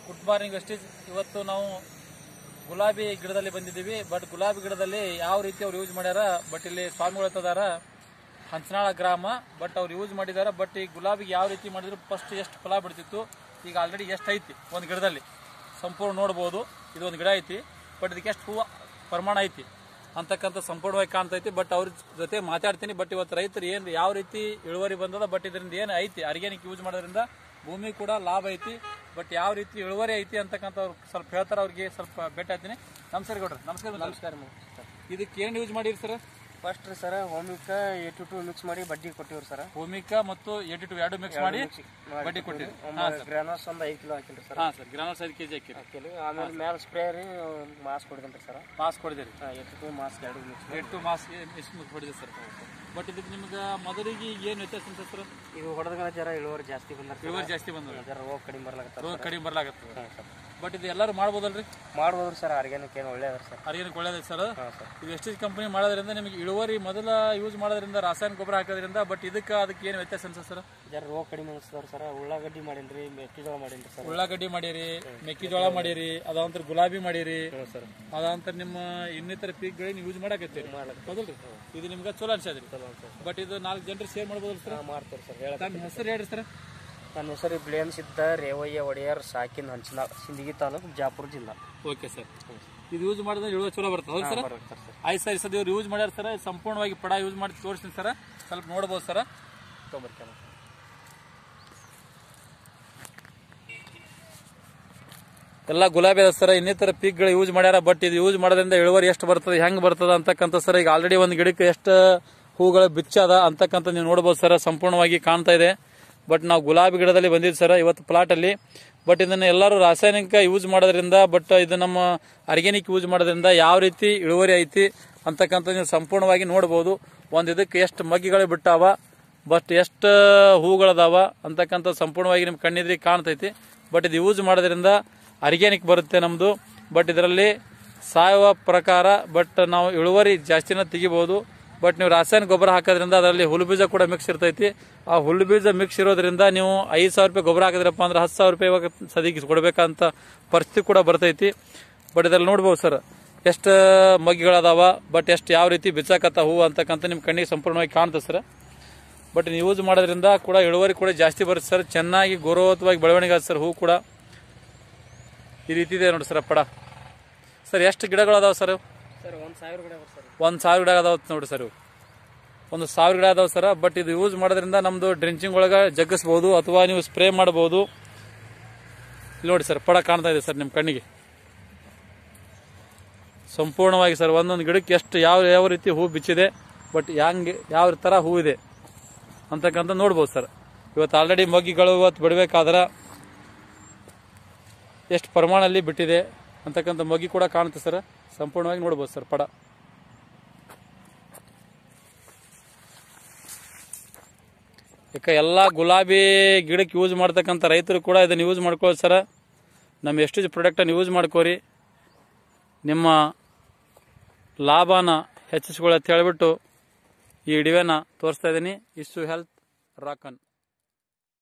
Good morning ವೆಸ್ಟೀಸ್ ಇವತ್ತು ನಾವು ಗುಲಾಬಿ ಗಿಡದಲ್ಲಿ ಬಂದಿದ್ದೀವಿ ಬಟ್ ಗುಲಾಬಿ ಗಿಡದಲ್ಲಿ ಯಾವ ರೀತಿ ಅವ್ರು ಯೂಸ್ ಮಾಡ್ಯಾರ ಬಟ್ ಇಲ್ಲಿ ಸ್ವಾಮಿಗಳು ಇರ್ತದಾರ ಹಂಚನಾಳ ಗ್ರಾಮ ಬಟ್ ಅವ್ರು ಯೂಸ್ ಮಾಡಿದಾರ ಬಟ್ ಈ ಗುಲಾಬಿಗೆ ಯಾವ ರೀತಿ ಮಾಡಿದ್ರು ಫಸ್ಟ್ ಎಷ್ಟು ಫಲ ಬಿಡ್ತಿತ್ತು ಈಗ ಆಲ್ರೆಡಿ ಎಷ್ಟು ಐತಿ ಒಂದು ಗಿಡದಲ್ಲಿ ಸಂಪೂರ್ಣ ನೋಡ್ಬೋದು ಇದು ಒಂದು ಗಿಡ ಐತಿ ಬಟ್ ಇದಕ್ಕೆ ಎಷ್ಟು ಹೂವು ಪ್ರಮಾಣ ಐತಿ ಅಂತಕ್ಕಂಥ ಸಂಪೂರ್ಣವಾಗಿ ಕಾಣ್ತೈತಿ ಬಟ್ ಅವ್ರ ಜೊತೆ ಮಾತಾಡ್ತೀನಿ ಬಟ್ ಇವತ್ತು ರೈತರು ಏನು ಯಾವ ರೀತಿ ಇಳುವರಿ ಬಂದದ ಬಟ್ ಇದರಿಂದ ಏನು ಐತಿ ಆರ್ಗ್ಯಾನಿಕ್ ಯೂಸ್ ಮಾಡೋದ್ರಿಂದ ಭೂಮಿ ಕೂಡ ಲಾಭ ಐತಿ ಬಟ್ ಯಾವ ರೀತಿ ಇಳುವರಿ ಐತಿ ಅಂತಕ್ಕಂಥ ಅವ್ರು ಸ್ವಲ್ಪ ಹೇಳ್ತಾರೆ ಅವ್ರಿಗೆ ಸ್ವಲ್ಪ ಭೇಟಿ ಆಗ್ತೀನಿ ನಮಸ್ಕಾರ ಗೌಡ್ರ ನಮಸ್ಕಾರ ನಮಸ್ಕಾರ ಇದಕ್ಕೆ ಏನು ಯೂಸ್ ಮಾಡಿರಿ ಸರ್ ಫಸ್ಟ್ ರೀ ಸರ್ ಹೋಮಿಕ ಏಟು ಟು ಮಿಕ್ಸ್ ಮಾಡಿ ಬಡ್ಡಿ ಕೊಟ್ಟಿವ್ರಿ ಸರ್ ಭೂಮಿಕಾ ಮತ್ತು ಏಟಿ ಟು ಎರಡು ಮಿಕ್ಸ್ ಮಾಡಿ ಬಡ್ಡಿ ಕೊಟ್ಟಿರಿ ಗ್ರಾನೋಸ್ ಒಂದು ಐದು ಕಿಲೋ ಹಾಕಿಲ್ರಿ ಸರ್ ಹಾಂ ಸರ್ ಗ್ರಾನಲ್ಸ್ ಐದು ಕೆಜಿ ಹಾಕಿರಿ ಹಾಕಿಲ್ಲ ಆಮೇಲೆ ಮೇಲೆ ಸ್ಪ್ರೇ ರೀ ಮಾಸ್ ಕೊಡಿದನ್ರಿ ಸರ್ ಮಾಸ್ ಕೊಡಿದಿರಿ ಏಟು ಟು ಮಾಸ್ ಎರಡು ಮಿಕ್ಸ್ ಎಷ್ಟು ಮಾಸ್ ಎಷ್ಟು ಹೊಡಿದೆ ಸರ್ ಬಟ್ ಇದಕ್ಕೆ ನಿಮ್ಗೆ ಮೊದಲಿಗೆ ಏನು ವ್ಯತ್ಯಾಸ ಅನ್ಸುತ್ತೆ ಸರ್ ಈಗ ಹೊಡೆದ ಜರ ಇಳುವರಿ ಜಾಸ್ತಿ ಬಂದ್ರೆ ಇಳುವರಿ ಜಾಸ್ತಿ ಬಂದದ ಜರ ರೋಗ ಕಡಿಮೆ ಬರ್ಲಾಗತ್ತ ರೋಗ ಕಡಿಮೆ ಬರ್ಲಾಗತ್ತೆ ಹಾಂ ಸರ್ ಬಟ್ ಇದು ಎಲ್ಲರೂ ಮಾಡ್ಬೋದಲ್ರಿ ಮಾಡ್ಬೋದ್ರಿ ಸರ್ ಆರ್ಗ್ಯಾನಿಕ್ ಏನು ಒಳ್ಳೇದ್ರಿ ಸರ್ ಅರಿಯನಕ್ಕೆ ಒಳ್ಳೇದೈತೆ ಸರ್ ಹಾಂ ಸರ್ ಇದು ಎಷ್ಟು ಕಂಪನಿ ಮಾಡೋದ್ರಿಂದ ನಿಮಗೆ ಇಳುವರಿ ಮೊದಲ ಯೂಸ್ ಮಾಡೋದ್ರಿಂದ ರಾಸಾಯನಿಕ ಗೊಬ್ಬರ ಹಾಕೋದ್ರಿಂದ ಬಟ್ ಇದಕ್ಕೆ ಅದಕ್ಕೆ ಏನು ವ್ಯತ್ಯಾಸ ಅನ್ಸುತ್ತೆ ಸರ್ ಜರ ರೋಗ ಕಡಿಮೆ ಅನ್ಸ್ತವ್ರಿ ಸರ್ ಉಳ್ಳಾಗಡ್ಡಿ ಮಾಡೀನಿ ಮೆಕ್ಕೆಜೋಳ ಮಾಡೀನಿ ಸರ್ ಉಳ್ಳಾಗಡ್ಡಿ ಮಾಡಿರಿ ಮೆಕ್ಕೆಜೋಳ ಮಾಡಿರಿ ಅದಂತರ ಗುಲಾಬಿ ಮಾಡಿರಿ ಹ್ಞೂ ಸರ್ ಅದಂತರ ನಿಮ್ಮ ಇನ್ನಿತರ ಪೀಕ್ಗಳನ್ನ ಯೂಸ್ ಮಾಡಕತ್ತೀರಿ ಹೌದಲ್ರಿ ಇದು ನಿಮ್ಗೆ ಚಲೋ ಅನ್ಸದ್ರಿ ಚಲೋ ಸರ್ ಬಟ್ ಇದು ನಾಲ್ಕು ಜನರು ಶೇರ್ ಮಾಡ್ಬೋದಲ್ಲ ಸರ್ ಹಾಂ ಮಾಡ್ತೀವಿ ಸರ್ ಹೇಳ ತಮ್ಮ ಹೆಸರು ಹೇಳ್ರಿ ಸರ್ ನನ್ನ ಹೆಸರು ಬ್ಲೇನ್ ಸಿದ್ದ ರೇವಯ್ಯ ಒಡೆಯರ್ ಸಾಕಿನ ಹಂಚಿನ ಸಿಂದಗಿ ತಾಲೂಕು ಬಿಜಾಪುರ ಜಿಲ್ಲಾ ಓಕೆ ಸರ್ ಇದು ಯೂಸ್ ಮಾಡಿದ್ರೆ ಇಳುವರಿ ಚಲೋ ಬರ್ತದೆ ಹೌದು ಸರ್ ಬರುತ್ತೆ ಸರ್ ಆಯ್ತು ಸರ್ ಸರ್ ಇವ್ರು ಯೂಸ್ ಮಾಡ್ಯಾರ ಸರ್ ಸಂಪೂರ್ಣವಾಗಿ ಪಡ ಯೂಸ್ ಮಾಡಿ ತೋರಿಸ್ತೀನಿ ಸರ್ ಸ್ವಲ್ಪ ನೋಡ್ಬೋದು ಸರ್ ತೊಗೊಂಬರ್ತಾನೆ ಎಲ್ಲ ಗುಲಾಬಿ ಅದ ಸರ್ ಇನ್ನಿತರ ಪೀಕ್ಗಳು ಯೂಸ್ ಮಾಡ್ಯಾರ ಬಟ್ ಇದು ಯೂಸ್ ಮಾಡೋದ್ರಿಂದ ಇಳುವರಿ ಎಷ್ಟು ಬರ್ತದೆ ಹೆಂಗ್ ಬರ್ತದ ಅಂತಕ್ಕಂಥ ಸರ್ ಈಗ ಆಲ್ರೆಡಿ ಒಂದು ಗಿಡಕ್ಕೆ ಎಷ್ಟು ಹೂಗಳು ಬಿಚ್ಚದ ಅಂತಕ್ಕಂಥ ನೀವು ನೋಡ್ಬೋದು ಸರ್ ಸಂಪೂರ್ಣವಾಗಿ ಕಾಣ್ತಾ ಇದೆ ಬಟ್ ನಾವು ಗುಲಾಬಿ ಗಿಡದಲ್ಲಿ ಬಂದಿದ್ದು ಸರ್ ಇವತ್ತು ಪ್ಲಾಟ್ ಅಲ್ಲಿ ಬಟ್ ಇದನ್ನ ಎಲ್ಲರೂ ರಾಸಾಯನಿಕ ಯೂಸ್ ಮಾಡೋದ್ರಿಂದ ಬಟ್ ಇದು ನಮ್ಮ ಆರ್ಗ್ಯಾನಿಕ್ ಯೂಸ್ ಮಾಡೋದ್ರಿಂದ ಯಾವ ರೀತಿ ಇಳುವರಿ ಐತಿ ಅಂತಕ್ಕಂಥ ನೀವು ಸಂಪೂರ್ಣವಾಗಿ ನೋಡ್ಬೋದು ಒಂದು ಇದಕ್ಕೆ ಎಷ್ಟು ಮಗ್ಗಿಗಳು ಬಿಟ್ಟಾವ ಬಟ್ ಎಷ್ಟು ಹೂಗಳದಾವ ಅಂತಕ್ಕಂಥ ಸಂಪೂರ್ಣವಾಗಿ ನಿಮ್ಮ ಕಣ್ಣಿದ್ರಿಗೆ ಕಾಣ್ತೈತಿ ಬಟ್ ಇದು ಯೂಸ್ ಮಾಡೋದ್ರಿಂದ ಆರ್ಗ್ಯಾನಿಕ್ ಬರುತ್ತೆ ನಮ್ಮದು ಬಟ್ ಇದರಲ್ಲಿ ಸಾವಯವ ಪ್ರಕಾರ ಬಟ್ ನಾವು ಇಳುವರಿ ಜಾಸ್ತಿನ ತೆಗಿಬೋದು ಬಟ್ ನೀವು ರಾಸಾಯನಿಕ ಗೊಬ್ಬರ ಹಾಕೋದ್ರಿಂದ ಅದರಲ್ಲಿ ಹುಲ್ಲು ಬೀಜ ಕೂಡ ಮಿಕ್ಸ್ ಇರ್ತೈತಿ ಆ ಹುಲ್ಲು ಬೀಜ ಮಿಕ್ಸ್ ಇರೋದ್ರಿಂದ ನೀವು ಐದು ಸಾವಿರ ರೂಪಾಯಿ ಗೊಬ್ಬರ ಹಾಕಿದ್ರಪ್ಪ ಅಂದ್ರೆ ಹತ್ತು ಸಾವಿರ ರೂಪಾಯಿ ಇವಾಗ ಸದಿಗೆ ಕೊಡಬೇಕಂತ ಪರಿಸ್ಥಿತಿ ಕೂಡ ಬರ್ತೈತಿ ಬಟ್ ಇದ್ರಲ್ಲಿ ನೋಡ್ಬೋದು ಸರ್ ಎಷ್ಟು ಮಗ್ಗಿಗಳದಾವ ಬಟ್ ಎಷ್ಟು ಯಾವ ರೀತಿ ಬಿಚ್ಚಾಕತ್ತ ಹೂವು ಅಂತಕ್ಕಂಥ ನಿಮ್ಮ ಕಣ್ಣಿಗೆ ಸಂಪೂರ್ಣವಾಗಿ ಕಾಣ್ತದೆ ಸರ್ ಬಟ್ ನೀವು ಯೂಸ್ ಮಾಡೋದ್ರಿಂದ ಕೂಡ ಇಳುವರಿ ಕೂಡ ಜಾಸ್ತಿ ಬರುತ್ತೆ ಸರ್ ಚೆನ್ನಾಗಿ ಗೌರವತ್ವಾಗಿ ಬೆಳವಣಿಗೆ ಆಗುತ್ತೆ ಸರ್ ಹೂ ಕೂಡ ಈ ರೀತಿ ಇದೆ ನೋಡಿ ಸರ್ ಪಡ ಸರ್ ಎಷ್ಟು ಗಿಡಗಳದಾವ ಸರ್ ಸರ್ ಒಂದು ಸಾವಿರ ಗಿಡ ಸರ್ ಒಂದು ಸಾವಿರ ಗಿಡ ಅದಾವ ನೋಡಿ ಸರ್ ಇವು. ಒಂದು ಸಾವಿರ ಗಿಡ ಅದಾವ ಸರ್ ಬಟ್ ಇದು ಯೂಸ್ ಮಾಡೋದ್ರಿಂದ ನಮ್ಮದು ಡ್ರೆಂಚಿಂಗ್ ಒಳಗೆ ಜಗ್ಗಿಸ್ಬೋದು ಅಥವಾ ನೀವು ಸ್ಪ್ರೇ ಮಾಡ್ಬೋದು ಇಲ್ಲಿ ನೋಡಿ ಸರ್ ಪಡ ಕಾಣ್ತಾ ಇದೆ ಸರ್ ನಿಮ್ಮ ಕಣ್ಣಿಗೆ ಸಂಪೂರ್ಣವಾಗಿ ಸರ್ ಒಂದೊಂದು ಗಿಡಕ್ಕೆ ಎಷ್ಟು ಯಾವ ಯಾವ ರೀತಿ ಹೂ ಬಿಚ್ಚಿದೆ ಬಟ್ ಹ್ಯಾಂಗೆ ಯಾವ ಥರ ಹೂ ಇದೆ ಅಂತಕ್ಕಂಥ ನೋಡ್ಬೋದು ಸರ್ ಇವತ್ತು ಆಲ್ರೆಡಿ ಮಗ್ಗಿಗಳು ಇವತ್ತು ಬಿಡಬೇಕಾದ್ರೆ ಎಷ್ಟು ಪ್ರಮಾಣದಲ್ಲಿ ಬಿಟ್ಟಿದೆ ಅಂತಕ್ಕಂಥ ಮಗ್ಗಿ ಕೂಡ ಕಾಣುತ್ತೆ ಸರ್ ಸಂಪೂರ್ಣವಾಗಿ ನೋಡ್ಬೋದು ಸರ್ ಪಡ ಯಾಕೆ ಎಲ್ಲ ಗುಲಾಬಿ ಗಿಡಕ್ಕೆ ಯೂಸ್ ಮಾಡ್ತಕ್ಕಂಥ ರೈತರು ಕೂಡ ಇದನ್ನು ಯೂಸ್ ಮಾಡ್ಕೊಳ್ಳಿ ಸರ ನಮ್ಮ ಎಷ್ಟು ಪ್ರಾಡಕ್ಟನ್ನು ಯೂಸ್ ಮಾಡ್ಕೋರಿ ನಿಮ್ಮ ಲಾಭನ ಹೆಚ್ಚಿಸ್ಕೊಳ್ಳಿ ಅಂತ ಹೇಳ್ಬಿಟ್ಟು ಈ ವಿಡಿಯೋನ ತೋರಿಸ್ತಾ ಇದ್ದೀನಿ ಇಷ್ಟು ಹೆಲ್ತ್ ರಾಕನ್